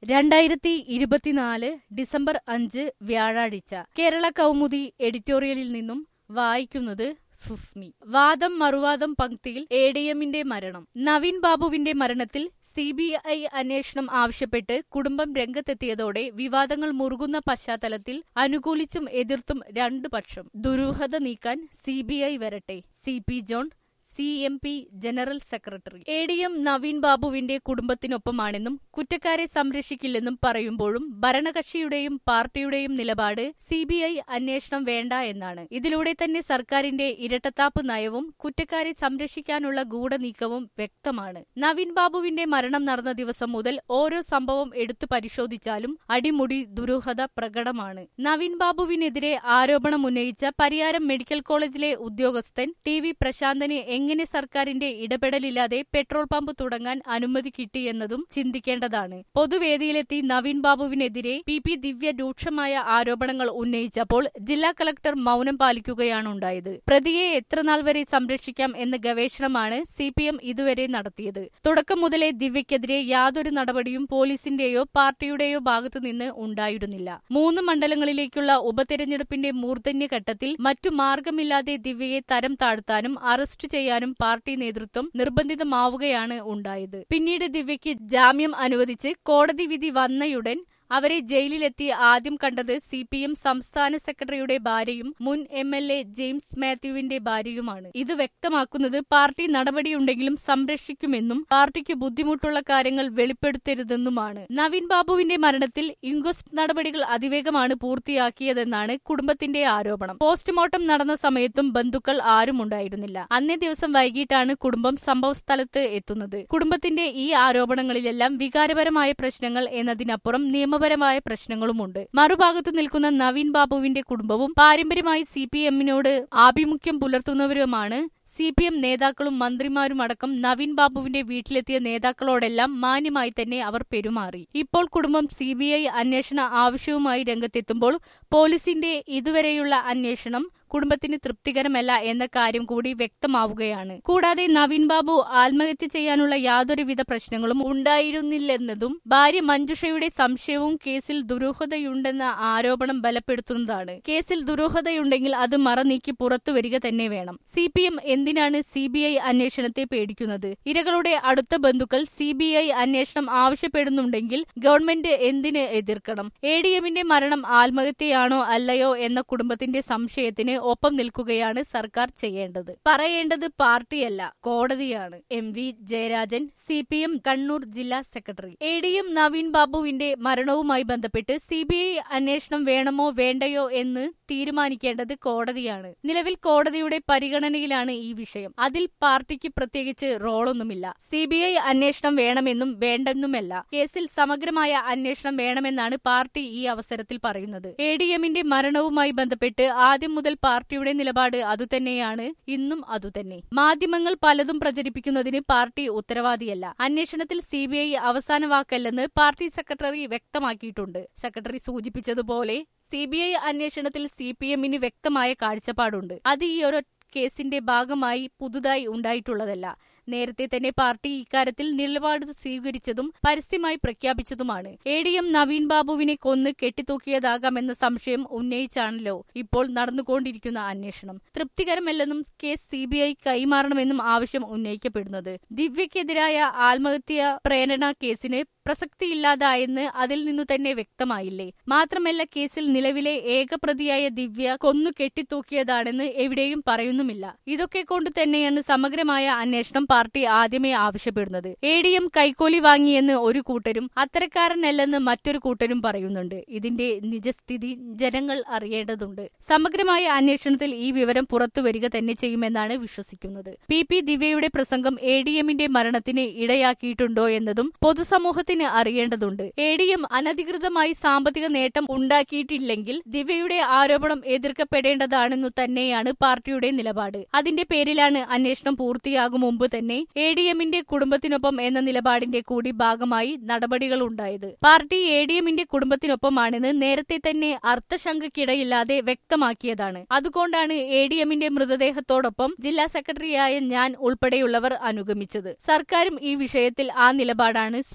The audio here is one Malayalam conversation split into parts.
രണ്ടായിരത്തി ഇരുപത്തിനാല് ഡിസംബർ അഞ്ച് വ്യാഴാഴ്ച കേരള കൗമുദി എഡിറ്റോറിയലിൽ നിന്നും വായിക്കുന്നത് സുസ്മി വാദം മറുവാദം പങ്ക്തിയിൽ എ ഡി എമ്മിന്റെ മരണം നവീൻ ബാബുവിന്റെ മരണത്തിൽ സി ബി ഐ അന്വേഷണം ആവശ്യപ്പെട്ട് കുടുംബം രംഗത്തെത്തിയതോടെ വിവാദങ്ങൾ മുറുകുന്ന പശ്ചാത്തലത്തിൽ അനുകൂലിച്ചും എതിർത്തും രണ്ടു പക്ഷം ദുരൂഹത നീക്കാൻ സി ബി ഐ വരട്ടെ C P John C P M general secretary A D M Naveen ബാബുവിന്റെ കുടുംബത്തിനൊപ്പമാണെന്നും കുറ്റക്കാരെ സംരക്ഷിക്കില്ലെന്നും പറയുമ്പോഴും ഭരണകക്ഷിയുടെയും പാർട്ടിയുടെയും നിലപാട് സി ബി ഐ അന്വേഷണം വേണ്ട എന്നാണ് ഇതിലൂടെ തന്നെ സർക്കാരിന്റെ ഇരട്ടത്താപ്പ് നയവും കുറ്റക്കാരെ സംരക്ഷിക്കാനുള്ള ഗൂഢനീക്കവും വ്യക്തമാണ് നവീൻ ബാബുവിന്റെ മരണം നടന്ന ദിവസം മുതൽ ഓരോ സംഭവം എടുത്തു പരിശോധിച്ചാലും അടിമുടി ദുരൂഹത പ്രകടമാണ് നവീൻ ബാബുവിനെതിരെ ആരോപണം ഉന്നയിച്ച പരിയാരം മെഡിക്കൽ കോളേജിലെ ഉദ്യോഗസ്ഥൻ ടി വി പ്രശാന്തന് എങ്ങനെ സർക്കാരിന്റെ ഇടപെടലില്ലാതെ പെട്രോൾ പമ്പ് തുടങ്ങാൻ അനുമതി കിട്ടിയെന്നതും ചിന്തിക്കേണ്ടതാണ് പൊതുവേദിയിലെത്തി നവീൻ ബാബുവിനെതിരെ പി പി ദിവ്യ രൂക്ഷമായ ആരോപണങ്ങൾ ഉന്നയിച്ചപ്പോൾ ജില്ലാ കളക്ടർ മൌനം പാലിക്കുകയാണുണ്ടായത് പ്രതിയെ എത്ര നാൾ വരെ സംരക്ഷിക്കാം എന്ന ഗവേഷണമാണ് സി പി എം ഇതുവരെ നടത്തിയത് തുടക്കം മുതലേ ദിവ്യക്കെതിരെ യാതൊരു നടപടിയും പോലീസിന്റെയോ പാർട്ടിയുടെയോ ഭാഗത്തുനിന്ന് ഉണ്ടായിരുന്നില്ല മൂന്ന് മണ്ഡലങ്ങളിലേക്കുള്ള ഉപതെരഞ്ഞെടുപ്പിന്റെ മൂർധന്യഘട്ടത്തിൽ മറ്റു മാർഗമില്ലാതെ ദിവ്യയെ തരം താഴ്ത്താനും അറസ്റ്റ് ചെയ്യാനും പാർട്ടി നേതൃത്വം നിർബന്ധിതമാവുകയാണ് ഉണ്ടായത് പിന്നീട് ദിവ്യയ്ക്ക് ജാമ്യം അനുവദിച്ച് കോടതി വിധി വന്നയുടൻ അവരെ ജയിലിലെത്തി ആദ്യം കണ്ടത് സി പി എം സംസ്ഥാന സെക്രട്ടറിയുടെ ഭാര്യയും മുൻ എം എൽ എ ജെയിംസ് മാത്യുവിന്റെ ഭാര്യയുമാണ് ഇത് വ്യക്തമാക്കുന്നത് പാർട്ടി നടപടിയുണ്ടെങ്കിലും സംരക്ഷിക്കുമെന്നും പാർട്ടിക്ക് ബുദ്ധിമുട്ടുള്ള കാര്യങ്ങൾ വെളിപ്പെടുത്തരുതെന്നുമാണ് നവീൻ ബാബുവിന്റെ മരണത്തിൽ ഇൻക്വസ്റ്റ് നടപടികൾ അതിവേഗമാണ് പൂർത്തിയാക്കിയതെന്നാണ് കുടുംബത്തിന്റെ ആരോപണം പോസ്റ്റ്മോർട്ടം നടന്ന സമയത്തും ബന്ധുക്കൾ ആരും ഉണ്ടായിരുന്നില്ല അന്നേ ദിവസം വൈകിട്ടാണ് കുടുംബം സംഭവസ്ഥലത്ത് എത്തുന്നത് കുടുംബത്തിന്റെ ഈ ആരോപണങ്ങളിലെല്ലാം വികാരപരമായ പ്രശ്നങ്ങൾ എന്നതിനപ്പുറം നിയമപരമായ പ്രശ്നങ്ങളുമുണ്ട് മറുഭാഗത്തു നിൽക്കുന്ന നവീൻ ബാബുവിന്റെ കുടുംബവും പാരമ്പര്യമായി സി പി എമ്മിനോട് ആഭിമുഖ്യം പുലർത്തുന്നവരുമാണ് സി പി എം നേതാക്കളും മന്ത്രിമാരുമടക്കം നവീൻ ബാബുവിന്റെ വീട്ടിലെത്തിയ നേതാക്കളോടെല്ലാം മാന്യമായി തന്നെ അവർ പെരുമാറി ഇപ്പോൾ കുടുംബം സി ബി ഐ അന്വേഷണ ആവശ്യവുമായി രംഗത്തെത്തുമ്പോൾ പോലീസിന്റെ ഇതുവരെയുള്ള അന്വേഷണം കുടുംബത്തിന് തൃപ്തികരമല്ല എന്ന കാര്യം കൂടി വ്യക്തമാവുകയാണ് കൂടാതെ നവീൻ ബാബു ആത്മഹത്യ ചെയ്യാനുള്ള യാതൊരുവിധ പ്രശ്നങ്ങളും ഉണ്ടായിരുന്നില്ലെന്നതും ഭാര്യ മഞ്ജുഷയുടെ സംശയവും കേസിൽ ദുരൂഹതയുണ്ടെന്ന ആരോപണം ബലപ്പെടുത്തുന്നതാണ് കേസിൽ ദുരൂഹതയുണ്ടെങ്കിൽ അത് മറനീക്കി പുറത്തുവരിക തന്നെ വേണം സി പി എം എന്തിനാണ് സി ബി ഐ അന്വേഷണത്തെ പേടിക്കുന്നത് ഇരകളുടെ അടുത്ത ബന്ധുക്കൾ സി ബി ഐ അന്വേഷണം ആവശ്യപ്പെടുന്നുണ്ടെങ്കിൽ ഗവൺമെന്റ് എന്തിന് എതിർക്കണം എ ഡി എമ്മിന്റെ മരണം ആത്മഹത്യയാണോ അല്ലയോ എന്ന കുടുംബത്തിന്റെ സംശയത്തിന് ഒപ്പം നിൽക്കുകയാണ് സർക്കാർ ചെയ്യേണ്ടത് പറയേണ്ടത് പാർട്ടിയല്ല കോടതിയാണ് M V Jayarajan C P M Kannur ജില്ലാ secretary A D M Naveen ബാബുവിന്റെ മരണവുമായി ബന്ധപ്പെട്ട് സി ബി ഐ അന്വേഷണം വേണമോ വേണ്ടയോ എന്ന് തീരുമാനിക്കേണ്ടത് കോടതിയാണ് നിലവിൽ കോടതിയുടെ പരിഗണനയിലാണ് ഈ വിഷയം അതിൽ പാർട്ടിക്ക് പ്രത്യേകിച്ച് റോളൊന്നുമില്ല സി ബി ഐ അന്വേഷണം വേണമെന്നും വേണ്ടെന്നുമല്ല കേസിൽ സമഗ്രമായ അന്വേഷണം വേണമെന്നാണ് പാർട്ടി ഈ അവസരത്തിൽ പറയുന്നത് എ ഡി എമ്മിന്റെ മരണവുമായി ബന്ധപ്പെട്ട് ആദ്യം മുതൽ പാർട്ടിയുടെ നിലപാട് അതുതന്നെയാണ് ഇന്നും അതുതന്നെ മാധ്യമങ്ങൾ പലതും പ്രചരിപ്പിക്കുന്നതിന് പാർട്ടി ഉത്തരവാദിയല്ല അന്വേഷണത്തിൽ സി ബി ഐ അവസാന വാക്കല്ലെന്ന് പാർട്ടി സെക്രട്ടറി വ്യക്തമാക്കിയിട്ടുണ്ട് സെക്രട്ടറി സൂചിപ്പിച്ചതുപോലെ സി ബി ഐ അന്വേഷണത്തിൽ സി പി എമ്മിന് വ്യക്തമായ കാഴ്ചപ്പാടുണ്ട് അത് ഈ ഒരു കേസിന്റെ ഭാഗമായി പുതുതായി ഉണ്ടായിട്ടുള്ളതല്ല നേരത്തെ തന്നെ പാർട്ടി ഇക്കാര്യത്തിൽ നിലപാട് സ്വീകരിച്ചതും പരസ്യമായി പ്രഖ്യാപിച്ചതുമാണ് എ ഡി എം നവീൻ ബാബുവിനെ കൊന്ന് കെട്ടിത്തൂക്കിയതാകാമെന്ന സംശയം ഉന്നയിച്ചാണല്ലോ ഇപ്പോൾ നടന്നുകൊണ്ടിരിക്കുന്ന അന്വേഷണം തൃപ്തികരമല്ലെന്നും കേസ് സി ബി ഐ കൈമാറണമെന്നും ആവശ്യം ഉന്നയിക്കപ്പെടുന്നത് ദിവ്യക്കെതിരായ ആത്മഹത്യ പ്രേരണ കേസിന് പ്രസക്തിയില്ലാതായെന്ന് അതിൽ നിന്നു തന്നെ വ്യക്തമായില്ലേ മാത്രമല്ല കേസിൽ നിലവിലെ ഏകപ്രതിയായ ദിവ്യ കൊന്നു കെട്ടിത്തൂക്കിയതാണെന്ന് എവിടെയും പറയുന്നുമില്ല ഇതൊക്കെ കൊണ്ട് തന്നെയാണ് സമഗ്രമായ അന്വേഷണം പാർട്ടി ആദ്യമേ ആവശ്യപ്പെടുന്നത് എ ഡി എം കൈക്കൂലി വാങ്ങിയെന്ന് ഒരു കൂട്ടരും അത്തരക്കാരനല്ലെന്ന് മറ്റൊരു കൂട്ടരും പറയുന്നുണ്ട് ഇതിന്റെ നിജസ്ഥിതി ജനങ്ങൾ അറിയേണ്ടതുണ്ട് സമഗ്രമായ അന്വേഷണത്തിൽ ഈ വിവരം പുറത്തുവരിക തന്നെ ചെയ്യുമെന്നാണ് വിശ്വസിക്കുന്നത് പി പി ദിവ്യയുടെ പ്രസംഗം എ ഡി എമ്മിന്റെ മരണത്തിന് ഇടയാക്കിയിട്ടുണ്ടോ എന്നതും പൊതുസമൂഹത്തിന് അറിയേണ്ടതുണ്ട് എ ഡി എം അനധികൃതമായി സാമ്പത്തിക നേട്ടം ഉണ്ടാക്കിയിട്ടില്ലെങ്കിൽ ദിവ്യയുടെ ആരോപണം എതിർക്കപ്പെടേണ്ടതാണെന്നു തന്നെയാണ് പാർട്ടിയുടെ നിലപാട് അതിന്റെ പേരിലാണ് അന്വേഷണം പൂർത്തിയാകും മുമ്പ് തന്നെ എ ഡി എമ്മിന്റെ കുടുംബത്തിനൊപ്പം എന്ന നിലപാടിന്റെ കൂടി ഭാഗമായി നടപടികൾ ഉണ്ടായത് പാർട്ടി എ ഡി എമ്മിന്റെ കുടുംബത്തിനൊപ്പമാണെന്ന് നേരത്തെ തന്നെ അർത്ഥശങ്കയ്ക്കിടയില്ലാതെ വ്യക്തമാക്കിയതാണ് അതുകൊണ്ടാണ് എ ഡി എമ്മിന്റെ മൃതദേഹത്തോടൊപ്പം ജില്ലാ സെക്രട്ടറിയായ ഞാൻ ഉൾപ്പെടെയുള്ളവർ അനുഗമിച്ചത് സർക്കാരും ഈ വിഷയത്തിൽ ആ നിലപാടാണ് സ്വീകരിച്ചത്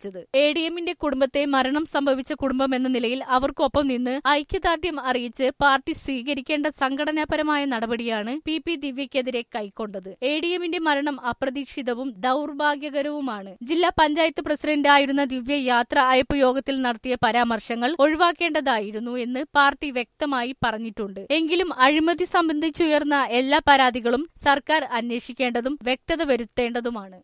അറിയിച്ചത് എ ഡി എമ്മിന്റെ കുടുംബത്തെ മരണം സംഭവിച്ച കുടുംബം എന്ന നിലയിൽ അവർക്കൊപ്പം നിന്ന് ഐക്യദാർഢ്യം അറിയിച്ച് പാർട്ടി സ്വീകരിക്കേണ്ട സംഘടനാപരമായ നടപടിയാണ് പി പി ദിവ്യക്കെതിരെ കൈക്കൊണ്ടത് എ ഡി എമ്മിന്റെ മരണം അപ്രതീക്ഷിതവും ദൗർഭാഗ്യകരവുമാണ് ജില്ലാ പഞ്ചായത്ത് പ്രസിഡന്റായിരുന്ന ദിവ്യ യാത്ര അയപ്പ് യോഗത്തിൽ നടത്തിയ പരാമർശങ്ങൾ ഒഴിവാക്കേണ്ടതായിരുന്നു എന്ന് പാർട്ടി വ്യക്തമായി പറഞ്ഞിട്ടുണ്ട് എങ്കിലും അഴിമതി സംബന്ധിച്ചുയർന്ന എല്ലാ പരാതികളും സർക്കാർ അന്വേഷിക്കേണ്ടതും വ്യക്തത വരുത്തേണ്ടതുമാണ്